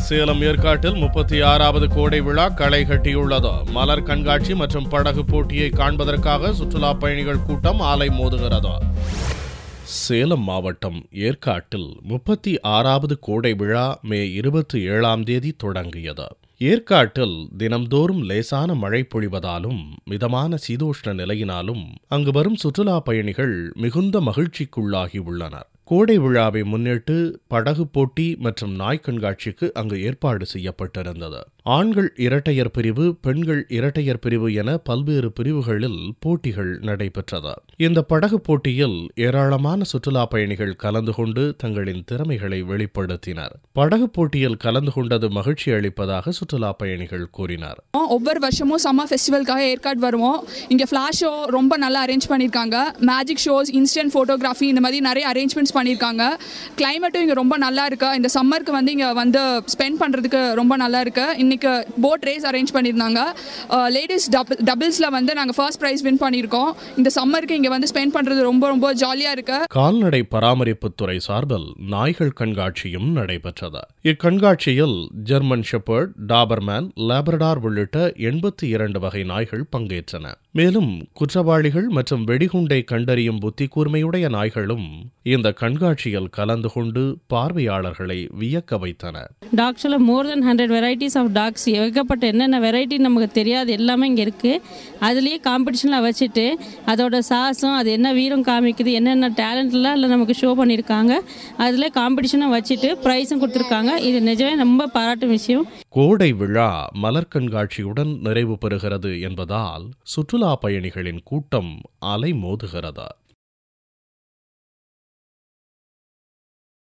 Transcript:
சேலம் ஏற்காட்டில் முப்பத்தி ஆறாவது கோடை விழா களை கட்டியுள்ளது மலர் கண்காட்சி மற்றும் படகு போட்டியை காண்பதற்காக சுற்றுலா பயணிகள் கூட்டம் ஆலை மோதுகிறது சேலம் மாவட்டம் ஏற்காட்டில் முப்பத்தி ஆறாவது கோடை விழா மே இருபத்தி ஏழாம் தேதி தொடங்கியது ஏற்காட்டில் தினம்தோறும் லேசான மழை பொழிவதாலும் மிதமான சீதோஷ்ண நிலையினாலும் அங்கு வரும் சுற்றுலா பயணிகள் மிகுந்த மகிழ்ச்சிக்குள்ளாகி உள்ளனர் கோடை விழாவை முன்னிட்டு படகு போட்டி மற்றும் நாய் கண்காட்சிக்கு அங்கு ஏற்பாடு செய்யப்பட்டிருந்தது ஆண்கள் இரட்டையர் பிரிவு பெண்கள் இரட்டையர் பிரிவு என பல்வேறு பிரிவுகளில் போட்டிகள் நடைபெற்றது இந்த படகு போட்டியில் ஏராளமான சுற்றுலா பயணிகள் கலந்து கொண்டு தங்களின் திறமைகளை வெளிப்படுத்தினர் படகு போட்டியில் கலந்து கொண்டது மகிழ்ச்சி அளிப்பதாக சுற்றுலா பயணிகள் கூறினர் ஒவ்வொரு வருஷமும் சம்மர் ஃபெஸ்டிவல்காக ஏற்காடு வருவோம் இங்கே ஃப்ளாஷ் ஷோ ரொம்ப நல்லா அரேஞ்ச் பண்ணியிருக்காங்க மேஜிக் ஷோஸ் இன்ஸ்டன்ட் ஃபோட்டோகிராஃபி இந்த மாதிரி நிறைய அரேஞ்ச்மெண்ட்ஸ் பண்ணியிருக்காங்க கிளைமேட்டும் இங்கே ரொம்ப நல்லா இருக்கு இந்த சம்மருக்கு வந்து இங்கே வந்து ஸ்பெண்ட் பண்ணுறதுக்கு ரொம்ப நல்லா இருக்கு இன்னைக்கு போட் ரேஸ் அரேஞ்ச் பண்ணியிருந்தாங்க லேடிஸ் டபுள் டபுள்ஸில் வந்து நாங்கள் ஃபர்ஸ்ட் ப்ரைஸ் வின் பண்ணியிருக்கோம் இந்த சம்மருக்கு இங்கே வந்து ஸ்பெண்ட் பண்ணுறது ரொம்ப ரொம்ப ஜாலியாக இருக்கு கால்நடை பராமரிப்புத்துறை சார்பில் நாய்கள் கண்காட்சியும் நடைபெற்றது இக்கண்காட்சியில் ஜெர்மன் ஷெப்பர்ட் டாபர்மேன் லேபரடார் உள்ளிட்ட எண்பத்தி இரண்டு வகை நாய்கள் பங்கேற்றன மேலும் குற்றவாளிகள் மற்றும் வெடிகுண்டை கண்டறியும் புத்தி கூர்மையுடைய நாய்களும் இந்த கண்காட்சியில் கலந்து கொண்டு பார்வையாளர்களை வியக்க வைத்தன டாக்ஸில் more than hundred varieties of dogs ஏகப்பட்ட என்னென்ன வெரைட்டி நமக்கு தெரியாது எல்லாமே இங்கே இருக்குது அதுலேயே காம்படிஷனில் வச்சுட்டு அதோட சாசம் அது என்ன வீரம் காமிக்குது என்னென்ன டேலண்ட்லாம் இல்லை நமக்கு ஷோ பண்ணியிருக்காங்க அதில் காம்படிஷனை வச்சுட்டு ப்ரைஸும் கொடுத்துருக்காங்க இது நிஜமே ரொம்ப பாராட்டும் விஷயம் கோடை விழா மலர் கண்காட்சியுடன் நிறைவு பெறுகிறது என்பதால் சுற்றுலா பயணிகளின் கூட்டம் அலைமோதுகிறது